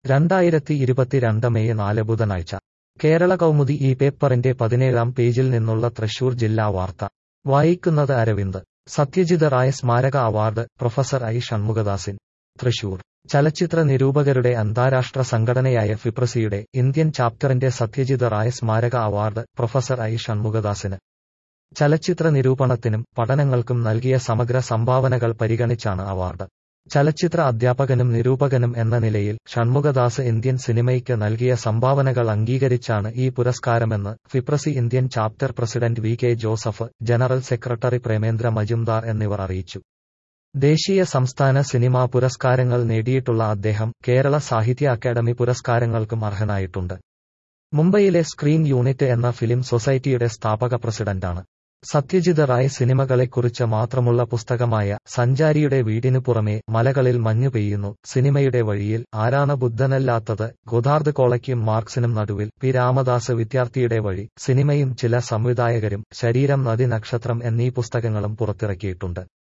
രണ്ടായിരത്തി ഇരുപത്തിരണ്ട് മെയ് നാല് ബുധനാഴ്ച കേരള കൗമുദി ഈ പേപ്പറിന്റെ പതിനേഴാം പേജിൽ നിന്നുള്ള തൃശൂർ ജില്ലാ വാർത്ത വായിക്കുന്നത് അരവിന്ദ് സത്യജിത് റായ് സ്മാരക അവാർഡ് പ്രൊഫസർ ഐ ഷൺമുഖദാസിൻ തൃശൂർ ചലച്ചിത്ര നിരൂപകരുടെ അന്താരാഷ്ട്ര സംഘടനയായ ഫിപ്രസിയുടെ ഇന്ത്യൻ ചാപ്റ്ററിന്റെ സത്യജിത് റായ് സ്മാരക അവാർഡ് പ്രൊഫസർ ഐ ഷൺമുഖദാസിന് ചലച്ചിത്ര നിരൂപണത്തിനും പഠനങ്ങൾക്കും നൽകിയ സമഗ്ര സംഭാവനകൾ പരിഗണിച്ചാണ് അവാർഡ് ചലച്ചിത്ര അധ്യാപകനും നിരൂപകനും എന്ന നിലയിൽ ഷൺമുഖദാസ് ഇന്ത്യൻ സിനിമയ്ക്ക് നൽകിയ സംഭാവനകൾ അംഗീകരിച്ചാണ് ഈ പുരസ്കാരമെന്ന് FIPRESCI Indian chapter president V K Joseph general secretary Premendra Majumdar എന്നിവർ അറിയിച്ചു ദേശീയ സംസ്ഥാന സിനിമാ പുരസ്കാരങ്ങൾ നേടിയിട്ടുള്ള അദ്ദേഹം കേരള സാഹിത്യ അക്കാദമി പുരസ്കാരങ്ങൾക്കും അർഹനായിട്ടുണ്ട് മുംബൈയിലെ സ്ക്രീൻ യൂണിറ്റ് എന്ന ഫിലിം സൊസൈറ്റിയുടെ സ്ഥാപക പ്രസിഡന്റാണ് സത്യജിത് റായ് സിനിമകളെക്കുറിച്ച് മാത്രമുള്ള പുസ്തകമായ സഞ്ചാരിയുടെ വീടിനു പുറമെ മലകളിൽ മഞ്ഞു പെയ്യുന്നു സിനിമയുടെ വഴിയിൽ ആരാണ് ബുദ്ധനല്ലാത്തത് ഗോദാർദ് കോളയ്ക്കും മാർക്സിനും നടുവിൽ പി രാമദാസ് വിദ്യാർത്ഥിയുടെ വഴി സിനിമയും ചില സംവിധായകരും ശരീരം നദി നക്ഷത്രം എന്നീ പുസ്തകങ്ങളും പുറത്തിറക്കിയിട്ടുണ്ട്